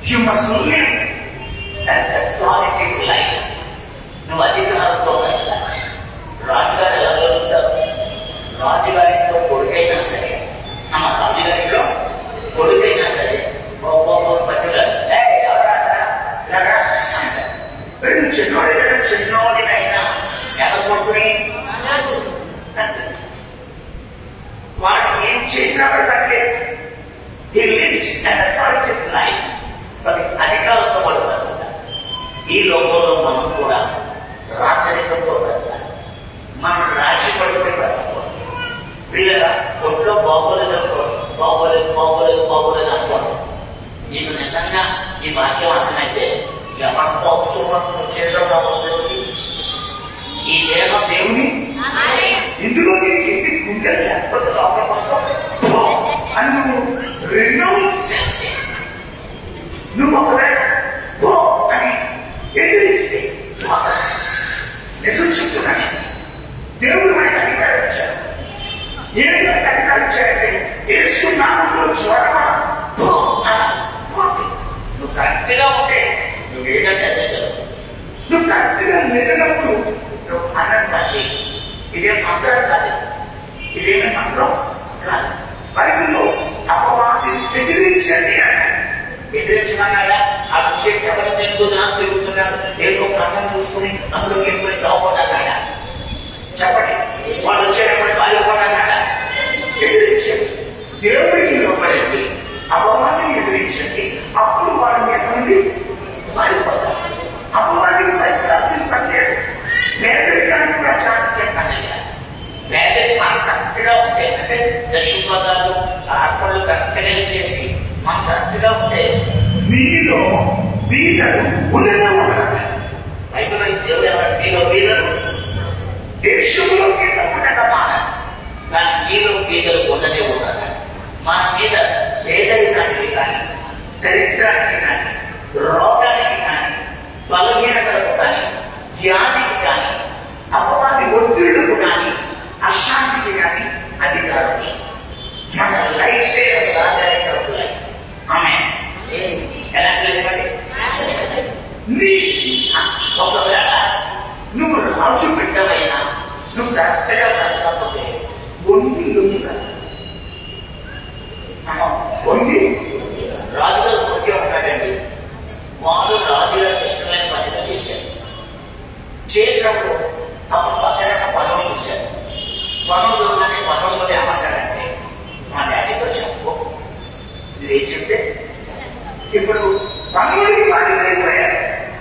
You must live that authoritative life. నువ్వు అధికారంతో వెళ్ళాలి రాజుగారు ఎలా వెళ్తారు రాజుగారింట్లో కొడుకైనా సరే అమ్మ రాజుగారింట్లో కొడుకైనా సరే ఒక్కొక్క పట్టుదల వీడు చిన్నోడైనా చిన్నోడినైనా ఎలా కొడుకుని వాడు ఏం చేసినా కంటే He lives an authoritative life. మరి అధికారంతో వాడు బ్రతుకుతాడు. ఈ లోకంలో మనం కూడా రాచరికంతో బ్రతకాలి మనం రాజీ పడిపోయి బ్రతకూడదు వీళ్ళ ఒంట్లో బాగోలేదు అనుకోండి బాగోలేదు బాగోలేదు బాగోలేదు అనుకోండి నీకు నిజంగా ఈ వాక్యం అర్థమైతే ఎవరి పోక్సోమం చేసావు కాబట్టి ఈ దేహం దేవుని ఇందులో నీకు ఎన్ని గుండెలు లేకపోతే లోపలికి వస్తావు పో అని నువ్వు రెనౌన్స్ చేస్తే నువ్వు ఒకవేళ పో అని ఎదిరిస్తే పోతావు. నిజం చెప్తున్నాను దేవుడు మనకి అధికారం ఇచ్చాడు ఏమి మనకి అధికారం ఇచ్చాడంటే యేసు నామంలో జ్వరమ పో అనాలి. పోతుంది. నువ్వు కరెక్ట్గా ఉంటే నువ్వు ఏదంటే అదే జరుగుతుంది నువ్వు కరెక్ట్గా లేనప్పుడు నువ్వు అన్నంతా చేయి ఇదే మంత్రం కాదు ఇదేమి మంత్రం కాదు బైబిల్లో అపవాదిని ఎదిరించండి అన్నాడు ఎదిరించమన్నాడా ఆ విషయం ఎవరి తెలుగుదా తిరుగుతున్నాడు ఏదో కన్నం చూసుకుని అందులో వెళ్ళిపోయి తాపడన్నాడా చెప్పండి వాళ్ళు వచ్చేటప్పుడు పాల్గొన్నాడా ఎదిరించండి దేవుడికి లోపడండి అపవాదిని ఎదిరించండి అప్పుడు వాడు ఎక్కడి నుండి మారిపోతారు అపవాదిని భయపడాల్సిన పని లేదు పేదరికానికి కూడా ఛాన్స్ పెట్టాలయ్యా పేదరికం కరెక్ట్గా ఉంటే అంటే దశపదాలు అర్పణలు కరెక్ట్గా చేసి మనం కరెక్ట్గా ఉంటే మీలో బీదలు ఉండనే ఉండాలి బైబిల్లో ఈ దేవుడు ఎవరు మీలో బీదలు దేశంలో గీత ఉండక మానాలి కానీ మీలో బీదలు ఉండనే ఉండాలి మన మీద పేదరికానికి కానీ దరిద్రానికి కానీ రోగానికి కానీ బలహీనతలకు కానీ వ్యాధికి కానీ అపవాది ఒత్తిళ్లకు కానీ అశాంతికి కానీ అధికారం లేదు మన లైఫ్ రాజరిక లైఫ్ ఆమె ఎలాంటి లైఫ్ అండి నీ ఒకవేళ నువ్వు రాజు బిడ్డవైనా నువ్వు కరెక్ట్గా బ్రతకపోతే వంగి లొంగి బ్రతకాలి. అమ్మ, వంగి రాజుగారు వంగి ఉంటాడండి వాళ్ళు రాజుగారికి ఇష్టమైన పనిగా చేశారు చేసినప్పుడు అప్పుడు పక్కన పనులు చూశారు పనులు కానీ పనులు ఏమంటారంటే మా డాడీతో చెప్పు ఇది ఏం చెప్తే ఇప్పుడు పనులకి బాధిసైపోయారు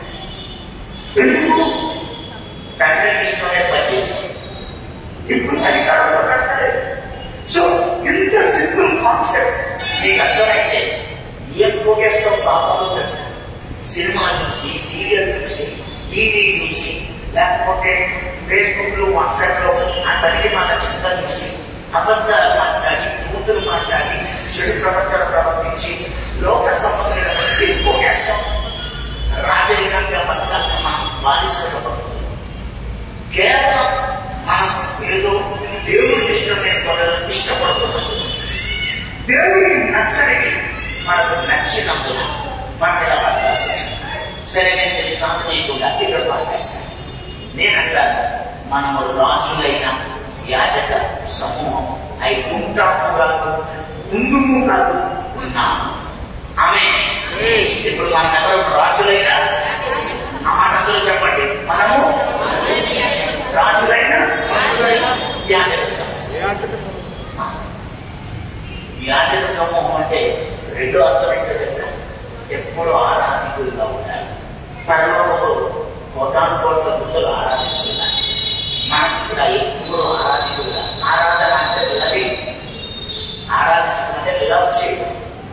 ఎందుకు తండ్రికి ఇష్టమైన పని చేశారు ఇప్పుడు అధికారంలో కడతారు సో ఇంత సింపుల్ కాన్సెప్ట్ నీకు అర్థమైతే ఏం పోగేస్తావు పాపంలో పెడతారు సినిమా చూసి సీరియల్ చూసి టీవీ చూసి లేకపోతే ఫేస్బుక్ లో వాట్సాప్ లో ఆ తల్లి మాట చింత చూసి అబద్ధాలు మాట్లాడి కూతురు మాట్లాడి చెడు ప్రవర్తన ప్రవర్తించి లోక సంబంధమైన బట్టి పోగేస్తాం రాజరికంగా బతకాల్సిన మనం బాధిస్తున్న కేవలం మనం ఏదో దేవుడికి ఇష్టమైన పనులను ఇష్టపడుతున్నాం దేవుడికి నచ్చని మనకు నచ్చినందున మనం ఇలా బతకాల్సి వచ్చింది సరే నేను ఇది సాధన చేయకుండా ఇక్కడ బతకేస్తాను నేను అంటాను మనము రాజులైన యాజక సమూహం అయి ఉంటాము కాదు ఉందుము కాదు ఉన్నాము ఆమె ఇప్పుడు మనం ఎవరు రాజులైన ఆ మాట అందరూ చెప్పండి మనము రాజులైన యాజక సమూహం యాజక సమూహం అంటే రెండో అర్థం ఏంటో తెలుసా ఎప్పుడు ఆరాధికులుగా ఉండాలి పరలోకములు కోటాను కోట్ల బుద్ధులు ఆరాధిస్తున్నారు మనం కూడా ఎప్పుడు ఆరాధికులుగా ఆరాధన అంటే లవి ఆరాధించమంటే లవ్ చేయడం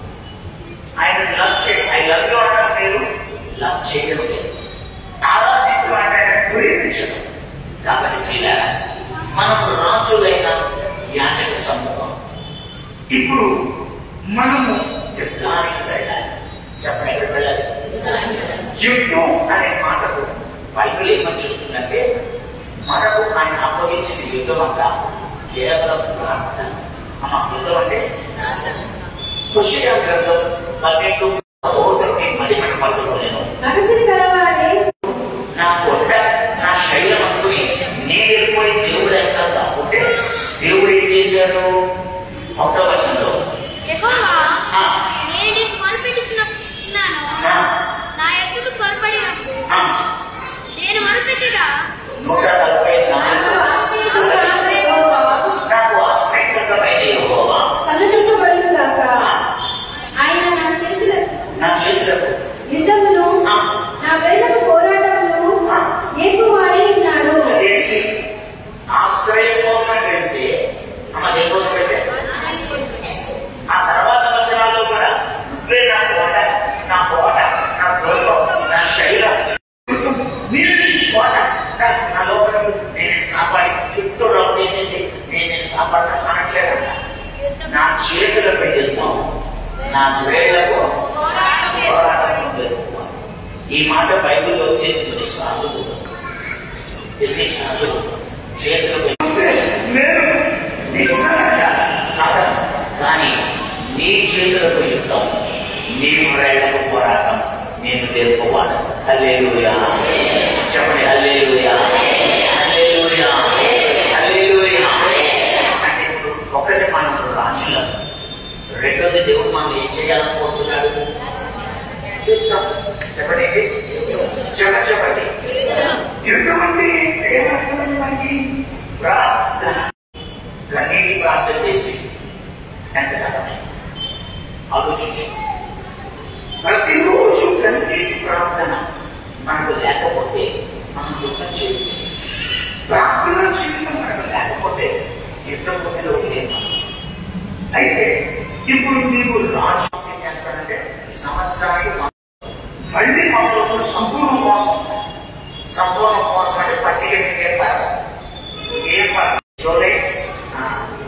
ఆయన లవ్ చేయడం ఐ లవ్ యూ అనడం లేదు లవ్ చేయడం లేదు ఆరాధికులు అంటే ఆయన ప్రేమించడం కాబట్టి పిల్లల మనము రాజులైన యాచక సమూహం ఇప్పుడు మనము యుద్ధానికి వెళ్ళాలి చెప్పండి ఎక్కడ వెళ్ళాలి యుద్ధం అనే మాటకు బైబిల్ ఏమని చెప్తుందంటే మనకు ఆయన అప్పగించిన యుద్ధం అంతా కేవలం ప్రార్థన అమ్మ యుద్ధం అంటే హుషియా గ్రంథం పన్నెండు సహోదరుడు నీ మడిమట పట్టుకోలేను అగసిరి కలవాడే నా కొండ నా శైలం అనుకుని నేను వెళ్ళిపోయి దేవుడు ఎక్కడ తప్పుంటే దేవుడు ఏం చేశాడు ఒకటో వచనంలో యెహోవా, ఆ, నేను నీకు మొరపెట్టుచున్నాను. ఆ, నా ఎద్దుకు త్వరపడినప్పుడు ఆ, నేను మొరపెట్టుగా నూట నలభై నాకు నాలుగు ఆశ్రయకరమైన యెహోవా, నాకు ఆశ్రయకరమైన యెహోవా, సన్నదింపబడును గాక. ఆ, ఆయన నా చేతుల నా చేతులకు యుద్ధమును ఆ, నా వేలకు పోరాటమును ఆ, నేర్పువాడే ఉన్నాడు అదేంటి ఆశ్రయం కోసం వెళ్తే అమ్మ దేనికోసం వెళ్తే ఆ తర్వాత వచనాల్లో కూడా నువ్వే నా కోట నా కోట నా దుర్గం నా శైలం మీరు ఈ కోట నా- నా లోపల నేను కాపాడి చుట్టూ రౌండ్ చేసేసి నేను నేను కాపాడతాను అనట్లేదంట నా చేతులకు యుద్ధం నా వేళ్లకు పోరాటం జరుగుతుంది. ఈ మాట బైబిల్లో ఎన్నిసార్లు ఎన్నిసార్లు చేతులకు నేను నీకున్నానంట కాదు కానీ నీ చేతులకు యుద్ధం నీ వ్రేళ్లకు పోరాటం నేను తెలుపువాడు హల్లేలుయా చెప్పండి హల్లేలుయా హల్లేలుయా హల్లేలుయా అంటే ఇప్పుడు ఒకటి మనం రాజులం రెండోది దేవుడు మనం ఏం చేయాలనుకుంటున్నాడు యుద్ధం చెప్పండి ఏంటి? చెప్పండి చెప్పండి యుద్ధం అంటే ఏమర్థమైంది మనకి ప్రార్థన కన్నీటి ప్రార్థన చేసి ఎంత కాలమే ఆలోచించు ప్రతిరోజు కన్నీటి ప్రార్థన మనకు లేకపోతే మనం యుద్ధం చేయాలి ప్రార్థన జీవితం మనకు లేకపోతే యుద్ధం భూమిలో లేదు అయితే ఇప్పుడు నీవు రాజు ఏం చేస్తాడంటే సంవత్సరానికి మ- మళ్ళీ మనలో సంపూర్ణ మోసం సంపూర్ణ మోసం అంటే పట్టిక ఏం పడదు ఏం పడదు జూలై ఆ,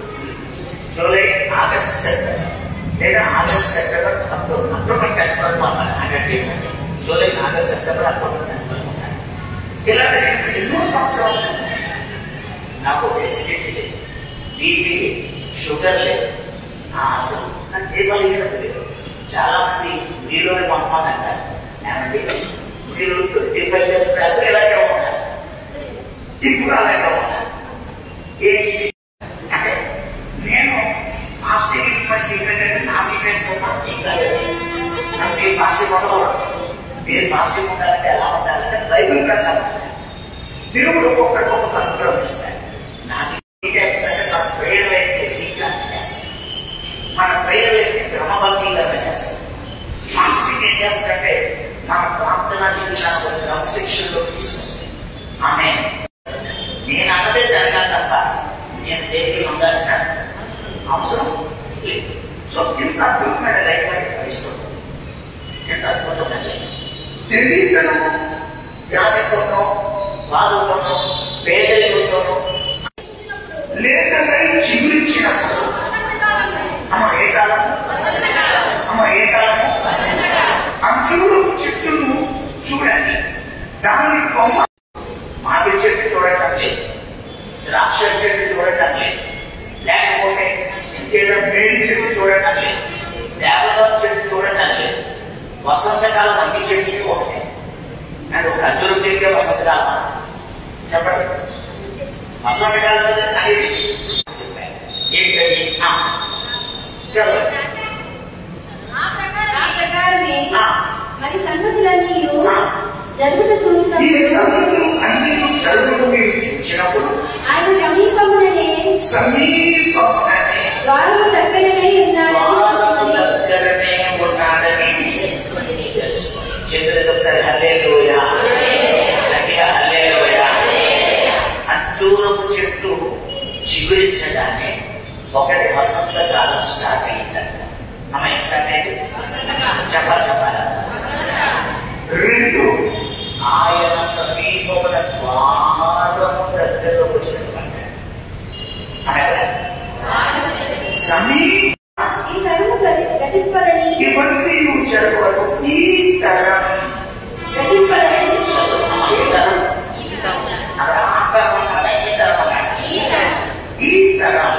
జూలై ఆగస్ట్ సెప్టెంబర్ లేదా August September October October tenth వరకు అన్నమాట హండ్రెడ్ డేస్ అంటే July August September October tenth వరకు అన్నమాట. ఇలా నేను ఎన్నో సంవత్సరాలు చూశాను. నాకు ఎసిడిటీ లేదు బీపీ లేదు షుగర్ లేదు ఆ, అసలు నాకు ఏ బలహీనత లేదు చాలా మంది మీలోనే కొంతమంది అంటారు ఏమండి మీరు ట్వంటీ ఫైవ్ ఇయర్స్ బ్యాక్ ఇలాగే ఉన్నారు ఇప్పుడు అలాగే ఉన్నారు ఏంటి అంటే నేను ఫాస్టింగ్ ఇస్ మై సీక్రెట్ అంటే నా సీక్రెట్స్ ఇంకా లేదు నాకు మీరు ఫాస్టింగ్ ఉండకూడదు మీరు ఫాస్టింగ్ ఉండాలంటే ఎలా ఉండాలంటే బైబిల్ ప్రకారం ఉండాలి. దేవుడు ఒక్కొక్కరికి ఒక్కొక్క అనుగ్రహం ఇస్తాడు నాకు ఏం చేస్తాడంటే నా ప్రేయర్ లైఫ్ రీఛార్జ్ చేస్తాడు మన ప్రేయర్ లైఫ్ క్రమబద్ధంగా చేస్తాడు ఫాస్టింగ్ ఏం చేస్తాడంటే మన ప్రార్థన జీవితానికి ఒక క్రమశిక్షణలో తీసుకొస్తుంది ఆమె నేను అన్నదే జరగాలి తప్ప నేను దేనికి ఉండాల్సిన అవసరం లేదు సో ఇంత అద్భుతమైన లైఫ్ అని క్రైస్తవుడు ఎంత అద్భుతమైన లైఫ్ తెలియకను వ్యాధితోనో బాధతోనో పేదరికంతోనో లేఖలై చిగురించినప్పుడు అమ్మ ఏ కాలం అమ్మ ఏ కాలము అంచులు చెట్టును చూడండి దాని కొమ్మ మామిడి చెట్టు చూడటం లేదు ద్రాక్ష చెట్టు చూడటం లేదు లేకపోతే ఇంకేదో మేడి చెట్టు చూడటం లేదు దేవదాం చెట్టు చూడటం లేదు వసంతకాలం అన్ని చెట్లు ఒకటే అండ్ ఒక ఖర్జూరం చెట్టు వసంతకాలం చెప్పండి వసంతకాలం అనేది చెప్పాను ఏంటది ఆ, చెప్పండి ఆ ఆ ప్రకారమే ప్రకారమే ఆ, మరి సంగతులన్నీ ఆ. జరుగుతూ ఈ చూసినప్పుడు సంగతులు అన్ని జరుగుతూ మీరు చూసినప్పుడు ఆయన సమీపముననే సమీపంగానే వారు దగ్గరనే వారు ఉన్నారని దగ్గరనే ఉన్నాడని తెలుసుకోండి చేతులతో ఒకసారి హల్లేలూయా గట్టిగా హల్లేలూయా అంజూరపు చెట్టు చిగురించగానే ఒకటి వసంతకాలం స్టార్ట్ అయిందంట అమ్మ ఏం స్టార్ట్ అయింది చెప్పాలి చెప్పాలా రెండు ఆయన సమీపమున ద్వారము దగ్గరలోకి వచ్చినటువంటి అనగా సమీప ఈ తరము గతి గతింపదని ఇవన్నీ నువ్వు జరగవరకు ఈ తరం గతింపదని ఏ తరం అక్కడ ఆ తరం అన్నాడా ఈ తరం అన్నాడా ఈ తరం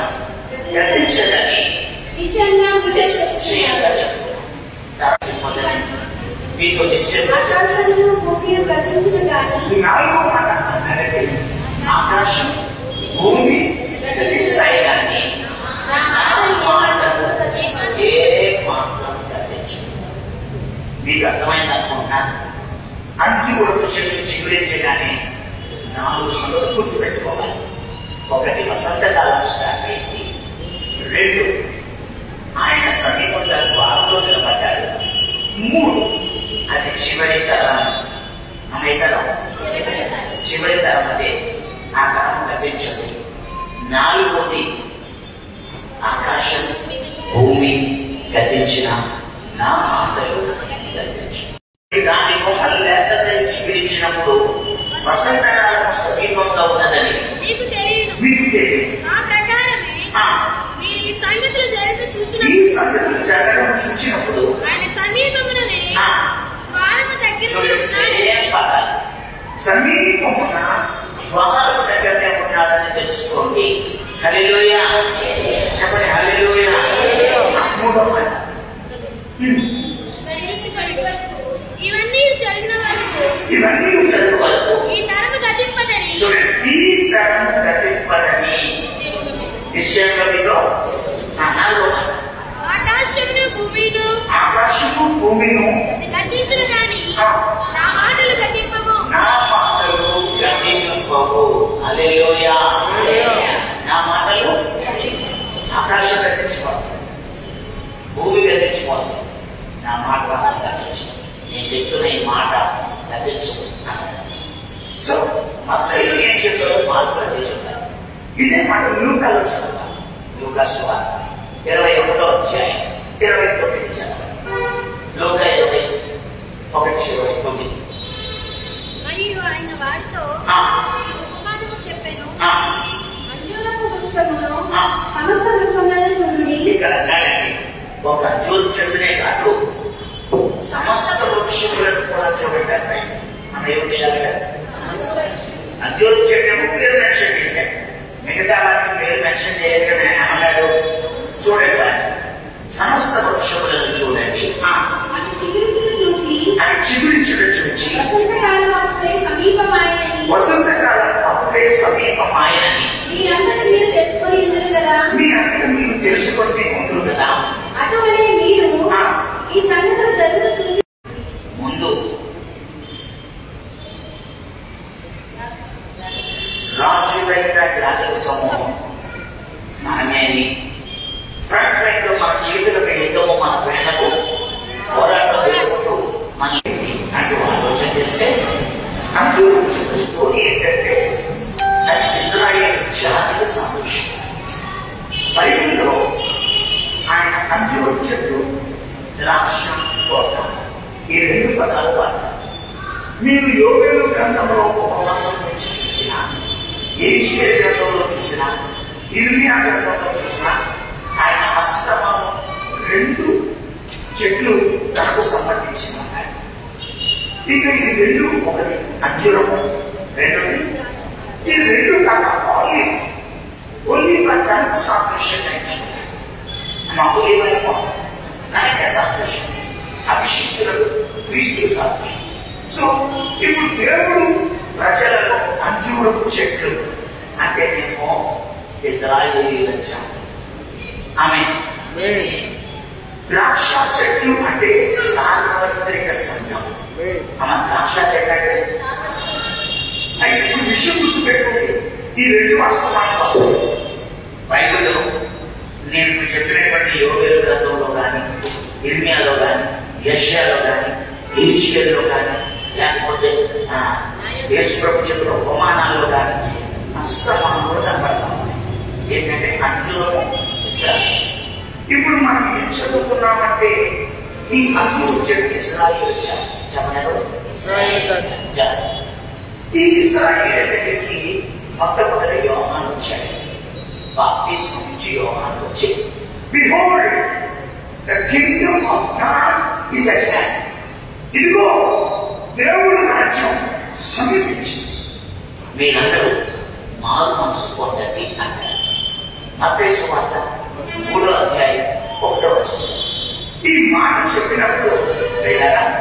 గతించదని నిశ్చయంగా నిశ్చయంగా చెప్పు తరం మొదలు మీకు నిశ్చయంగా ఆకాశమును భూమియు గతించును గాని ఈ నాలుగో మాట అన్నారంటే ఆకాశం భూమి గతిస్తాయి కానీ నా నా మాటలు మాటలు ఏ మాత్రం గతించు మీకు అర్థమైంది అనుకుంటా అంచు వరకు చెట్టు చిగురించగానే నాలుగు సంగతులు గుర్తు పెట్టుకోవాలి ఒకటి వసంతకాలం స్టార్ట్ అయింది రెండు ఆయన సమీపంగా వారిలో నిలబడ్డాడు మూడు అది చివరి తరం ఆమె తరం చివరి తరం అదే ఆ తరం గతించదు నాలుగోది ఆకాశం భూమి గతించిన నా మాటలు గతించు దాని కొమ్మలు లేకపోతే చిగురించినప్పుడు వసంతకాలం సమీపంగా ఉన్నదని మీకు తెలియను మీకు తెలియదు ఆ ప్రకారమే ఆ, మీరు ఈ సంగతులు జరుగుతూ ఈ చూసిన సంగతులు జరగడం చూసినప్పుడు ఆయన సమీపముననే ఆ, ద్వారము దగ్గర చూడండి సేమ్ పదాలు సమీపమున ద్వారం దగ్గరనే ఉన్నాడని తెలుసుకోండి హల్లెలూయా చెప్పండి హల్లెలూయా మూడో మాట హ్మ్. ఇవన్నీ జరిగిన వరకు ఇవన్నీ జరుగు వరకు ఈ తరము గతింపదని చూడండి ఈ తరం గతింపడని నిశ్చయంగా మీలో ఆ నాలుగో మాట ఆకాశమును భూమిను ఆకాశము భూమిను గతించును గాని నా మాటలు గతింపవు నా మాటలు గతింపవు హల్లెలూయా నా మాటలు ఆకాశం గతించుకోవాలి భూమి గతించుకోవాలి నా మాట గతించు నేను చెప్తున్న ఈ మాట గతించు సో మత్తయ్య ఏం చెప్పారో మార్పు గతించుతారు ఇదే మాట లూకాలో చదువుతాం లూకా స్వార్థ ఇరవై ఒకటో అధ్యాయం ఇరవై తొమ్మిది చదవాలి లోక ఇరవై ఒకటి ఇరవై తొమ్మిది మరియు ఆయన వారితో ఆ, ఈ ఉపమానము చెప్పెను ఆ, అంజూరపు వృక్షమును ఆ. సమస్త వృక్షములను చూడుడి ఇక్కడ అన్నాడండి ఒక అంజూరు చెట్టునే కాదు సమస్త వృక్షములను కూడా చూడండి అన్నాయి మన ఏ వృక్షాలు కదా అంజూరు చెట్టు పేరు మెన్షన్ చేశాడు మిగతా వాటికి పేరు మెన్షన్ చేయగానే అన్నాడు చూడండి వాడిని. సమస్త వృక్షములను చూడండి ఆ, అవి చిగురించును చూచి అవి చిగురించడం చూచి వసంతకాలం అప్పుడే సమీపమాయనని వసంతకాలం అప్పుడే సమీపమాయనని మీరందరూ మీరు తెలుసుకొని ఉన్నారు కదా మీ అంతటా మీరు తెలుసుకుంటే ముందు కదా అటువలే మీరు ఆ. ఈ సంగతులు జరుగుతూ చూచి ముందు రాజులైన రాజుల సమూహం మనమే అని ఫ్రంట్ లైన్ లో మన చేతుల యుద్ధము మన ప్రేమకు పోరాటం జరుగుతూ మన అంటూ ఆలోచన చేస్తే అంజూరు చెట్టు స్టోరీ ఏంటంటే అది ఇజ్రాయేల్ జాతికి సంతోషం బైబిల్లో ఆయన అంజూరు చెట్టు ద్రాక్ష తోట ఈ రెండు పదాలు వాడతారు మీరు యోగేలు గ్రంథంలో ఉపవాసం నుంచి చూసినా ఏషియా గ్రంథంలో చూసినా ఇర్మియా గ్రంథంలో చూసినా ఆయన అస్తమం రెండు చెట్లు తనకు సంబంధించిన ఉన్నాయి ఇక ఈ రెండు ఒకటి అంజూరము రెండోది ఈ రెండు కాక ఆలివ్ ఒలివ తనకు సాదృశ్యంగా ఇచ్చింది మా ఒలివ తనకే సాదృశ్యం అభిషిక్తులకు క్రీస్తు సాదృశ్యం సో ఇప్పుడు దేవుడు ప్రజలకు అంజూరపు చెట్లు అంటే మేము ఇజ్రాయేలీల జాతి ఆమె ద్రాక్ష చెట్లు అంటే సార్వత్రిక సంఘం ఆమె ద్రాక్ష చెట్లు అంటే అయితే ఇప్పుడు విషయం గుర్తుపెట్టుకోండి ఈ రెండు వాస్తవానికి వస్తాయి బైబిల్లో నేను ఇప్పుడు చెప్పినటువంటి యోగేల గ్రంథంలో కానీ ఇర్మియాలో కానీ యష్యాలో కానీ ఏషియాలో కానీ లేకపోతే ఆ, యేసు ప్రభు చెప్పిన ఉపమానాల్లో కానీ అస్తమానం కూడా కనబడతాం ఏంటంటే అంజూరము ద్రాక్ష ఇప్పుడు మనం ఏం చదువుకున్నామంటే ఈ అంజూరు చెట్టు ఇస్రాయిల్ వచ్చారు చెప్పలేదు జాతి. ఈ ఇస్రాయేల్ దగ్గరికి మొట్టమొదటి యోహాన్ వచ్చాడు బాప్తిస్మ నుంచి యోహాన్ వచ్చి behold the kingdom of God is at hand ఇదిగో దేవుడు రాజ్యం సమీపించింది మీరందరూ మారు మనసు పొందండి అన్నారు మత్తయి వార్త మూడో అధ్యాయం ఒకటో వచ్చింది ఈ మాట చెప్పినప్పుడు వెళ్ళారా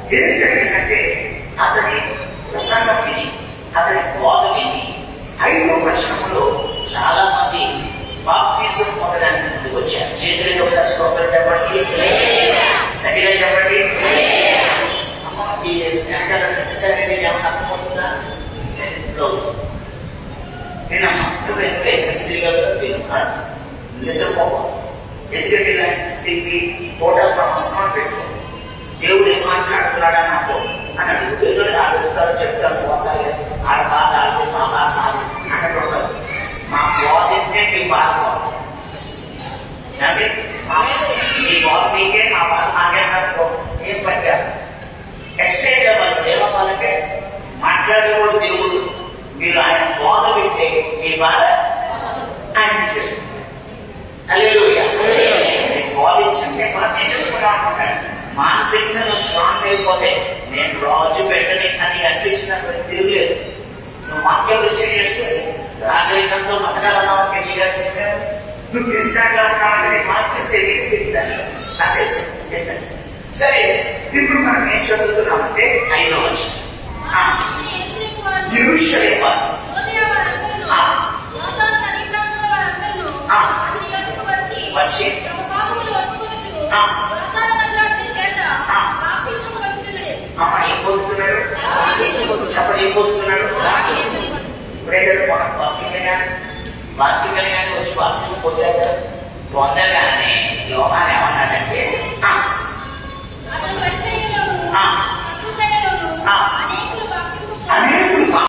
ఏం జరిగిందంటే అతని ప్రసంగం విని అతని బోధ విని ఐదో వచనంలో చాలా మంది బాప్తీసం పొందడానికి ముందుకు వచ్చారు చేతులకి ఒకసారి స్తోత్రం చెప్పండి గట్టిగా చెప్పండి అమ్మ ఈ వెనకాల సరే మీకు ఏమన్నా అర్థమవుతుందా రోజు నేనమ్మా నువ్వే నువ్వే తిరిగి నిద్రపోవా ఎందుకంటే ఇలాంటి హోటల్ ప్రమోషన్ పెట్టుకో దేవుడు ఏం మాట్లాడుతున్నాడా నాతో అని అడుగు ఏదో అడుగుతారు చెప్తారు పోతారు ఆడ బాధ ఆడు మా బాధ ఆడు అన్నట్టు ఉండదు మా బాధ అంటే మీ బాధ బాధ అంటే మీ బాధ మీకే మా బాధ మాకే అనుకో ఏం పట్టారు ఎక్స్చేంజ్ అవ్వాలి ఏమవ్వాలంటే మాట్లాడేవాడు దేవుడు మీరు ఆయన బోధ వింటే మీ బాధ ఆయన తీసేసుకుంటారు హల్లెలూయా. నేను బోధించంటే మనం తీసేసుకున్నాం అనుకుంటాడు మానసికంగా నువ్వు స్ట్రాంగ్ అయిపోతే నేను రోజు పెట్టని అని అనిపించినప్పుడు తిరగలేదు నువ్వు వాక్యం రిసీవ్ చేసుకుని రాజరికంతో బతకాలన్నావు నీగా చెప్పావు నువ్వు తింటాగా ఉన్నావంటే నీకు వాక్యం తెలియదు నాకు తెలుసు నీకు తెలుసు. సరే ఇప్పుడు మనం ఏం చదువుతున్నామంటే ఐదో వచ్చిన ఎరుషలేం వారు ఆ. వచ్చి ఆ. ఆ. అమ్మ ఏం పొందుతున్నాడు చెప్పండి ఏం పొందుతున్నాడు ఇప్పుడే కదా మనం వాక్యం విన్నాడు వాక్యం వినగానే వచ్చి వాక్యం పొందాడు పొందగానే యోహాన్ ఏమన్నాడంటే ఆ, ఆ. ఆ. అనేకులు మా-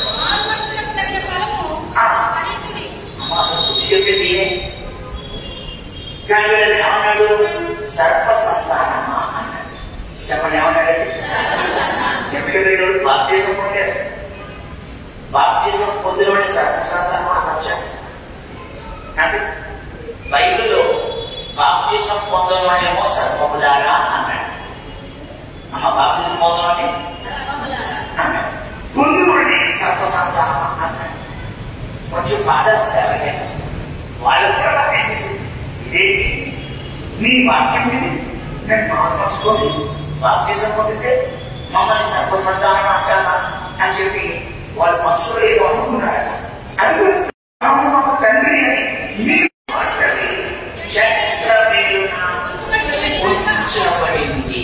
ఆ. అమ్మ అసలు బుద్ధి చెప్పింది ఈయనే. కానీ వీళ్ళని ఏమన్నాడు సర్ప సంతానమా అన్నాడు చెప్పండి ఏమన్నాడు ఎందుకంటే వీళ్ళు బాప్తీసం పొందారు బాప్తీసం పొందినవాడి సర్ప సంతానమా అని వచ్చాడు అంటే బైబిల్లో బాప్తీసం పొందడమేమో సర్పములారా అన్నాడు అమ్మ బాప్తీసం పొందమని అన్నాడు పొందినవాడి సర్ప సంతానమా అన్నాడు కొంచెం బాధేస్తారు వాళ్ళు కూడా బాధేసింది ఇదేంటి నీ వాక్యం విని నేను మార్చుకొని బాప్తిజం పొందితే మమ్మల్ని సర్వసంతానం అంటారా అని చెప్పి వాళ్ళ మనసులో ఏదో అనుకున్నారట అది కూడా తాము మాకు తండ్రి అని మీ మాటలి చక్రమేలున ఉంచబడింది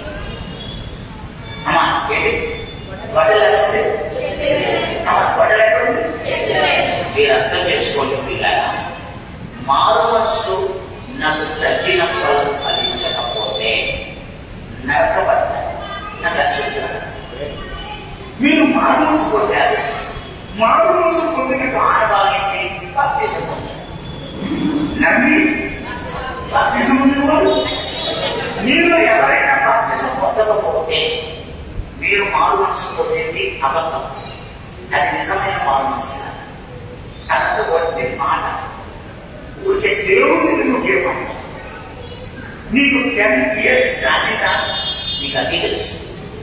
అమ్మా ఏంటి గొడ్డలు ఎలా ఉంది అమ్మా గొడ్డలు ఎక్కడ ఉంది మీరు అర్థం చేసుకోండి పిల్లల మారు మనసు నాకు తగ్గిన ఫలం ఫలించకపోతే నరకబడతాయి నాకు అది చెప్తున్నాను మీరు మారు మనసు పొందారు మారు మనసు పొందినట్టు ఆడవాళ్ళకి బాప్తీసం పొందారు నమ్మి బాప్తీసం పొందినవాడు మీలో ఎవరైనా బాప్తీసం పొందకపోతే మీరు మారు మనసు పొందింది అబద్ధం అది నిజమైన మారు మనసు కాదు. అదంతా ఒకటి మాట ఊరికే దేవుడికి నువ్వు చెప్పాను నీకు టెన్ ఇయర్స్ దాటినా నీకు అన్నీ తెలుసు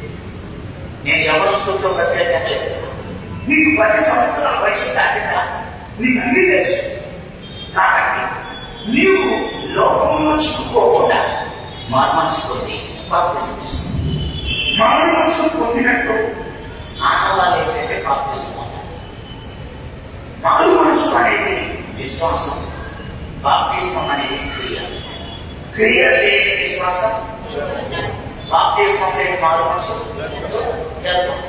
నేను ఎవరిస్తుందో ప్రత్యేకంగా చెప్తున్నా నీకు పది సంవత్సరాల వయసు దాటినా నీకు అన్నీ తెలుసు కాబట్టి నీవు లోకంలో చిక్కుకోకుండా మారు మనసు పొంది బాప్తిజం తీసుకో. మారు మనసు పొందినట్టు ఆడవాళ్ళు ఏంటంటే బాప్తిజం పొందాలి మారు మనసు అనేది విశ్వాసం బాప్తిస్మం అనేది క్రియ క్రియ లేని విశ్వాసం బాప్తిస్మం లేని మారు మనసు జరగదు.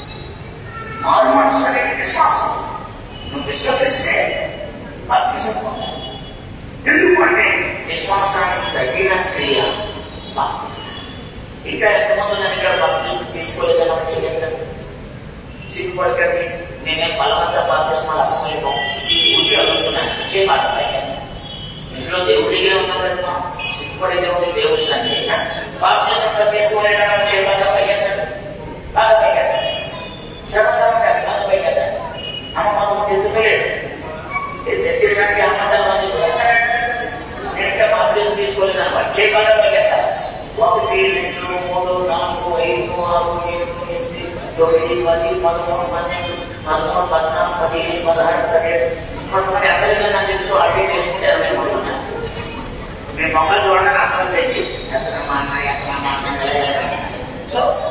మారు మనసు అనేది విశ్వాసం నువ్వు విశ్వసిస్తే బాప్తిజం పొందాలి ఎందుకంటే విశ్వాసానికి తగిన క్రియ బాప్తిజం ఇంకా ఎంతమంది ఉన్నారు ఇక్కడ బాప్తిజం తీసుకోలేదని ఒక చెయ్యండి సిగ్గుపడకండి నేనే బలవంత బాప్తిస్మాలు అస్సలు ఈ ఊరికి అడుగుతున్నాను ఇచ్చే మాట పైగా ఇంట్లో దేవుడిగా ఉన్నప్పుడు సిగ్గుపడే దేవుడు దేవుడు సండి బాప్తిసం తీసుకోలేదని వచ్చే బాగా పైకెత్తాడు బాగా పైకెత్తాడు శ్రమ శ్రమ కాదు బాగా పైకెత్తాడు అమ్మ మాకు ఎత్తుకోలేదు ఎత్తినానికి అమ్మటాలు నేను ఇంకా బాప్తిసం తీసుకోలేదని వచ్చే బాగా పైకెత్తాడు ఒకటి రెండు మూడు నాలుగు ఐదు ఆరు ఏడు ఎనిమిది తొమ్మిది పది పదమూడు పన్నెండు పదమూడు పద్నాలుగు పదిహేను పదహారు పదిహేడు కొంతమంది అందరికీ నాకు తెలుసు అడిగి చేసుకుంటే అరవై మంది ఉన్నారు మీ మమ్మల్ని చూడడానికి అర్థం పెట్టి ఎక్కడ మా అన్న ఎక్కడ మా అన్న సో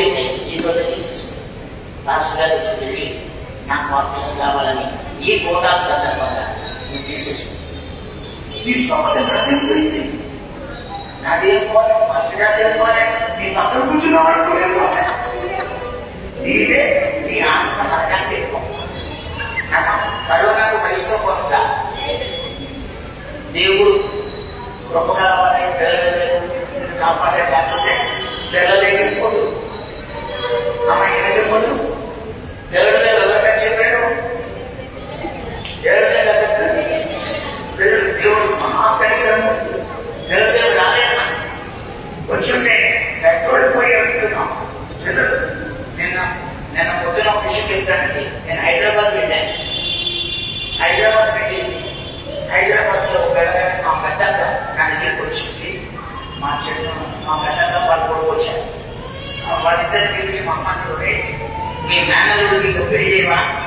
అయితే ఈ రోజు తీసేసి మాస్టర్ గారి దగ్గరికి వెళ్ళి నాకు బాప్తిసం కావాలని ఈ కోటాల సందర్భంగా నువ్వు తీసేసి తీసుకోకపోతే బ్రతికి పోయింది నాదేం పోలే మాస్టర్ గారు ఏం పోలే నీ పక్కన కూర్చున్నవాడు కూడా ఏం పోలే నీదే నీ ఆత్మ నరకానికి ఎక్కువ కరోనాకు వయసుతో కొంత దేవుడు గొప్పగలవాడే పిల్లలు కాపాడే లేకపోతే పిల్లలు ఎగిరిపోదు అమ్మ ఎగిరిపోదు దేవుడి మీద ఎవరికైనా చెప్పాడు దేవుడి మీద ఎవరికైనా పిల్లలు దేవుడు మహాకరికరము దేవుడి మీద రాలేదా వచ్చుంటే తోడిపోయి వెళ్తున్నాం పిల్లలు నిన్న నిన్న పొద్దున ఒక విషయం చెప్తానండి నేను హైదరాబాద్ వెళ్ళాను హైదరాబాద్ వెళ్ళి హైదరాబాద్ లో వెళ్ళగానే మా పెద్దక్క నా దగ్గరికి వచ్చింది మా చెల్లి మా పెద్దక్క వాళ్ళు కూడా వచ్చారు వాళ్ళిద్దరు చూపించి మా అమ్మ మీ మేనల్లుడికి ఇంకా పెళ్లి చేయవా